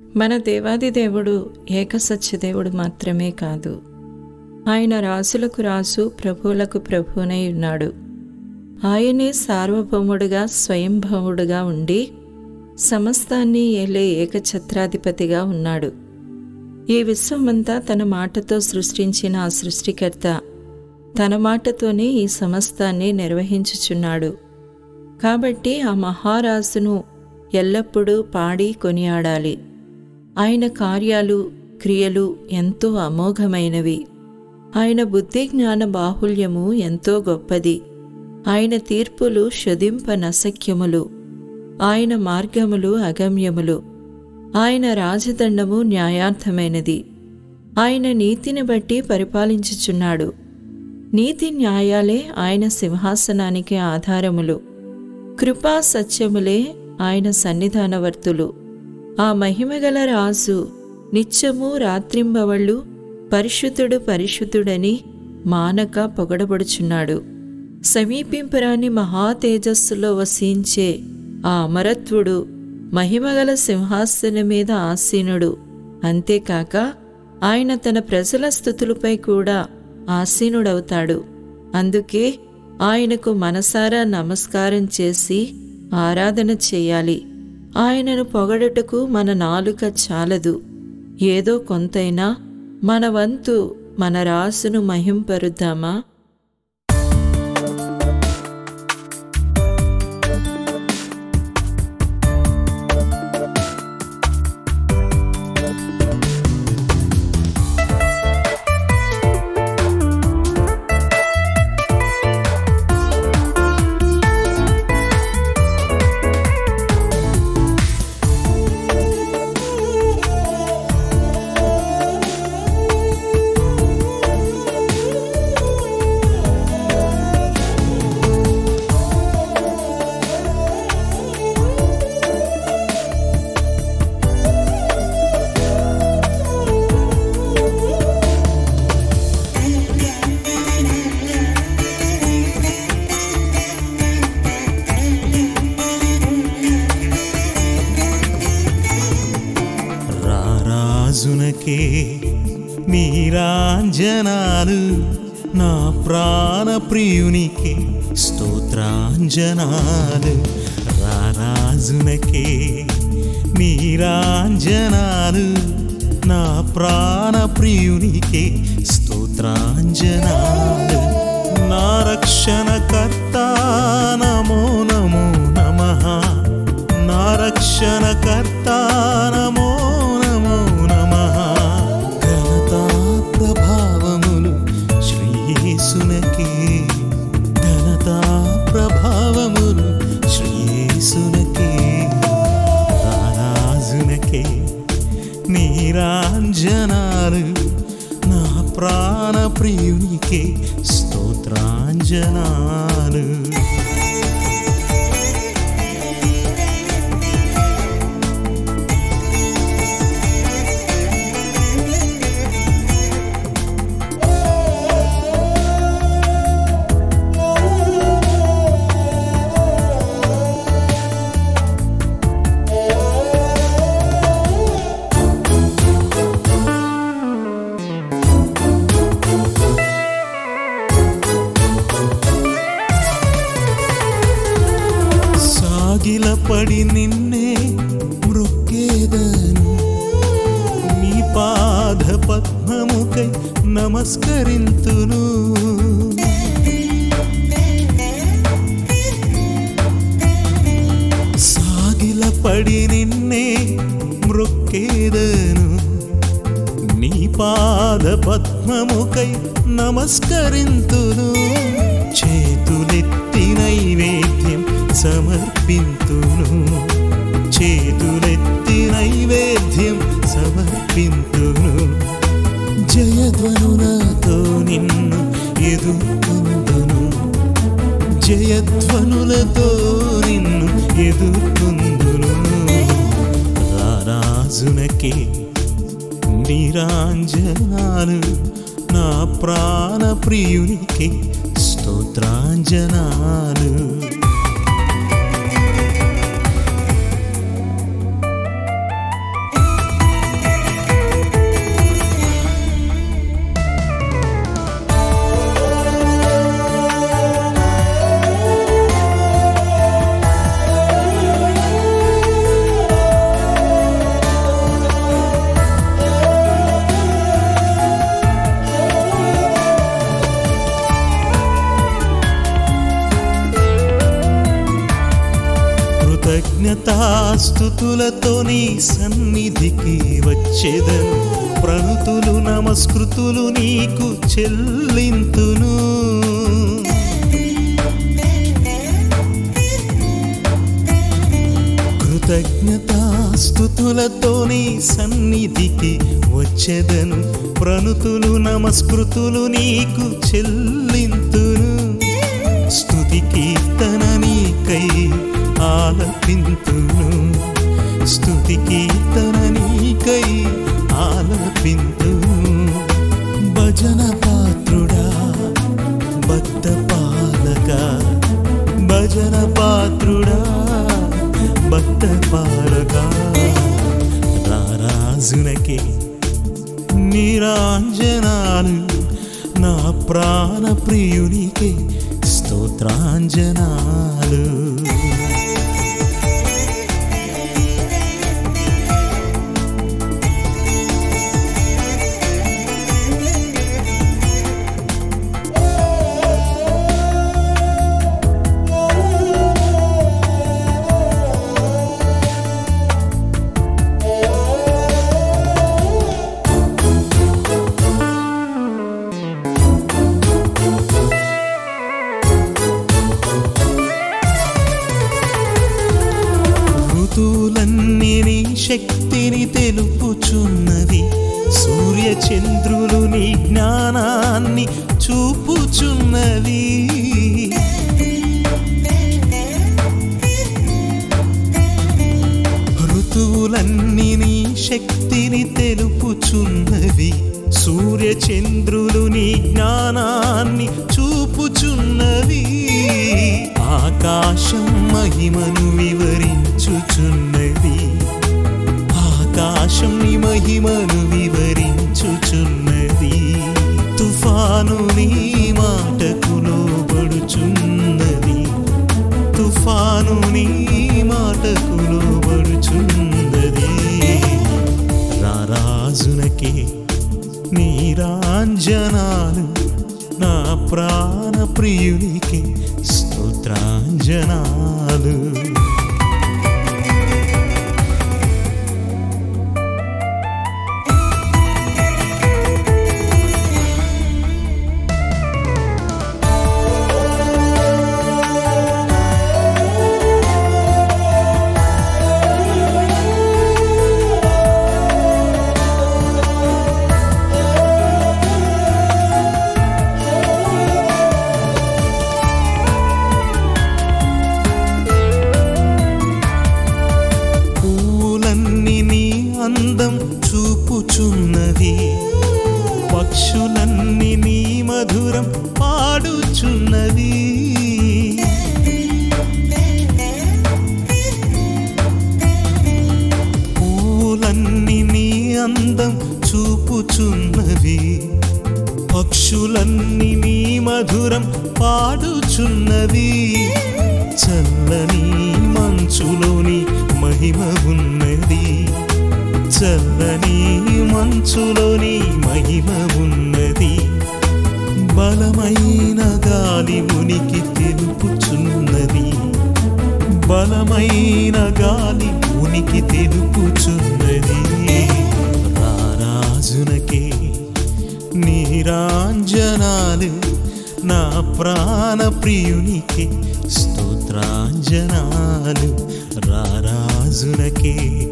మన దేవాది దేవుడు ఏకసత్యదేవుడు మాత్రమే కాదు ఆయన రాజులకు రాజు ప్రభువులకు ప్రభువునై ఉన్నాడు ఆయనే సార్వభౌముడుగా స్వయంభవుడుగా ఉండి సమస్తాన్ని ఏలే ఏకఛత్రాధిపతిగా ఉన్నాడు ఈ విశ్వమంతా తన మాటతో సృష్టించిన ఆ సృష్టికర్త తన మాటతోనే ఈ సమస్తాన్ని నిర్వహించుచున్నాడు కాబట్టి ఆ మహారాజును ఎల్లప్పుడూ పాడి కొనియాడాలి ఆయన కార్యాలు క్రియలు ఎంతో అమోఘమైనవి ఆయన బుద్ధి జ్ఞాన బాహుల్యము ఎంతో గొప్పది ఆయన తీర్పులు శుధింప నసక్యములు ఆయన మార్గములు అగమ్యములు ఆయన రాజదండము న్యాయార్థమైనది ఆయన నీతిని బట్టి పరిపాలించుచున్నాడు నీతి న్యాయాలే ఆయన సింహాసనానికి ఆధారములు కృపా సత్యములే ఆయన సన్నిధానవర్తులు ఆ మహిమగల రాజు నిత్యము రాత్రింబవళ్ళు పరిశుద్ధుడు పరిశుద్ధుడని మానక పొగడబడుచున్నాడు సమీపింపరాని మహా తేజస్సులో వసించే ఆ అమరత్వుడు మహిమగల సింహాసనం మీద ఆసీనుడు అంతేకాక ఆయన తన ప్రజల స్థుతులపై కూడా ఆసీనుడవుతాడు అందుకే ఆయనకు మనసారా నమస్కారం చేసి ఆరాధన చేయాలి ఆయనను పొగడటకు మన నాలుక చాలదు ఏదో కొంతైనా మన వంతు మన రాసును మహింపరుద్దామా రారాజునకే నీరాంజనాలు నా ప్రాణ ప్రియునికి స్తోత్రాంజనాలు రారాజునకే నీరాంజనాలు నా ప్రాణ ప్రియునికి స్తోత్రాంజనాలు నా రక్షణకర్త నమో నమో నమః నా రక్షణకర్త నమో నమో నమః ఘనతా ప్రభావములు శ్రీయేసునకే ఘనతా ప్రభావములు శ్రీయేసునకే రారాజునకే నీరాంజనాలు నా ప్రాణ ప్రియునికే స్తోత్రాంజనాలు సాగిలపడి నిన్నే మృక్కేదను నీ పాద పద్మముకై నమస్కరింతును సాగిలపడి నిన్నే మృక్కేదను నీ పాద పద్మముకై నమస్కరింతును చేతులెత్తి నైవేద్యం సమర్పింతును చేతులెత్తి నైవేద్యం సమర్పింతును జయధ్వనులతో నిన్ను ఎదుర్కొందును జయధ్వనులతో నిన్ను ఎదుర్కొందును రారాజునకే నిరాంజనాలు నా ప్రాణ ప్రియునికి స్తోత్రాంజనాలు స్థుతులతో నీ సన్నిధికి వచ్చేదను ప్రణుతులు నమస్కృతులు నీకు చెల్లింతును కృతజ్ఞతాస్థుతులతో నీ సన్నిధికి వచ్చేదను ప్రణుతులు నమస్కృతులు నీకు చెల్లింతును స్తుతి కీర్తన నీకై ఆలపింతును స్తుతి కీర్తన నీకై ఆలపింతును భజన పాత్రుడా భక్త పాలక భజన పాత్రుడా భక్త పాలక రారాజునకే నీరాంజనాలు నా ప్రాణ ప్రియునికి స్తోత్రాంజనాలు ఋతువులన్నీ నీ శక్తిని తెలుపుచున్నవి సూర్య చంద్రులు నీ జ్ఞానాన్ని చూపుచున్నవి ఋతువులన్నీ నీ శక్తిని తెలుపుచున్నవి సూర్య చంద్రులు నీ జ్ఞానాన్ని చూపుచున్నవి ఆకాశం మహిమను వివరించుచున్నది ఆకాశం నీ మహిమను వివరించుచున్నది తుఫాను నీ మాటకు లోబడుచున్నది తుఫాను నీ మాటకు లోబడుచున్నది రారాజునకే నీరాంజనాలు నా ప్రాణ ప్రియునికి స్తోత్రాంజనాలు పూలన్నీ నీ అందం చూపుచున్నవి పక్షులన్నీ నీ మధురం పాడుచున్నవి పూలన్నీ నీ అందం చూపుచున్నవి పక్షులన్నీ నీ మధురం పాడుచున్నవి చల్లని మంచులోని మహిమ ఉన్నది చల్లని మంచులోని మహిమ ఉన్నది బలమైన గాలి ఉనికి తెలుపుచున్నది బలమైన గాలి ఉనికి తెలుపుచున్నది రారాజునకే నీరాంజనాలు నా ప్రాణ ప్రియునికి స్తోత్రాంజనాలు రారాజునకే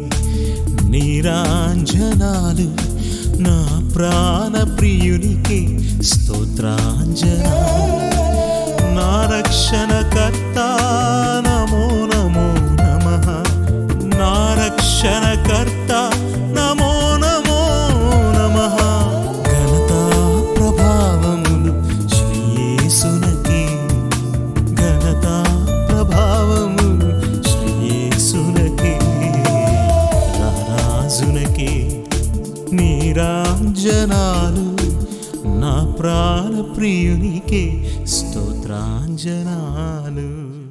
నీరాంజనాలు నా ప్రాణ ప్రియునికి స్తోత్రాంజనాలు నా రక్షణకర్త నమో నమో నమ నా రక్షణకర్త నమో నమో నమ ఘనత ప్రభావములు శ్రీయేసునకి ఘనత ప్రభావములు శ్రీయేసునకి రారాజునకి నీరాంజనాలు నా ప్రాణ ప్రియునికి స్తోత్రాంజనాలు